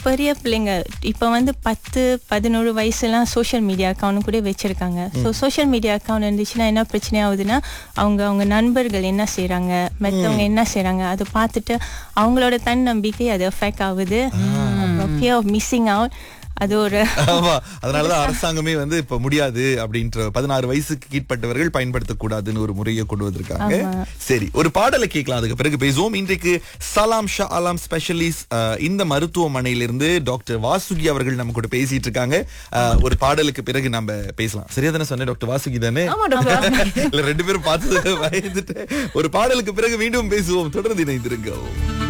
பெரிய பிள்ளைங்க இப்போ வந்து பத்து பதினோரு வயசுலாம் சோஷியல் மீடியா அக்கௌண்ட் கூட வச்சிருக்காங்க ஸோ சோஷியல் மீடியா அக்கௌண்ட் இருந்துச்சுன்னா என்ன பிரச்சனை ஆகுதுன்னா அவங்க அவங்க நண்பர்கள் என்ன செய்றாங்க மற்றவங்க என்ன செய்றாங்க அதை பார்த்துட்டு அவங்களோட தன்னம்பிக்கை அது அஃபெக்ட் ஆகுது அப்புறம் ஃபியர் ஆஃப் மிஸ்ஸிங் அவுட் அது ஒரு ஆமா அதனாலதான் அரசாங்கமே வந்து இப்ப முடியாது அப்படின்ற பதினாறு வயசுக்கு கீழ்ப்பட்டவர்கள் பயன்படுத்தக்கூடாதுன்னு ஒரு முறையை கொண்டு வந்திருக்காங்க சரி ஒரு பாடலை கேட்கலாம் அதுக்கு பிறகு பேசுவோம் இன்றைக்கு சலாம் ஷா அலாம் ஸ்பெஷலிஸ்ட் இந்த மருத்துவமனையிலிருந்து டாக்டர் வாசுகி அவர்கள் நம்ம கூட பேசிட்டு இருக்காங்க அஹ், ஒரு பாடலுக்கு பிறகு நம்ம பேசலாம் சரியா தானே சொன்னேன் டாக்டர் வாசுகி தானே ஆமா டாக்டர் இல்ல ரெண்டு பேரும் பார்த்து பயந்துட்டு ஒரு பாடலுக்கு பிறகு மீண்டும் பேசுவோம் தொடர்ந்து இணைந்திருங்க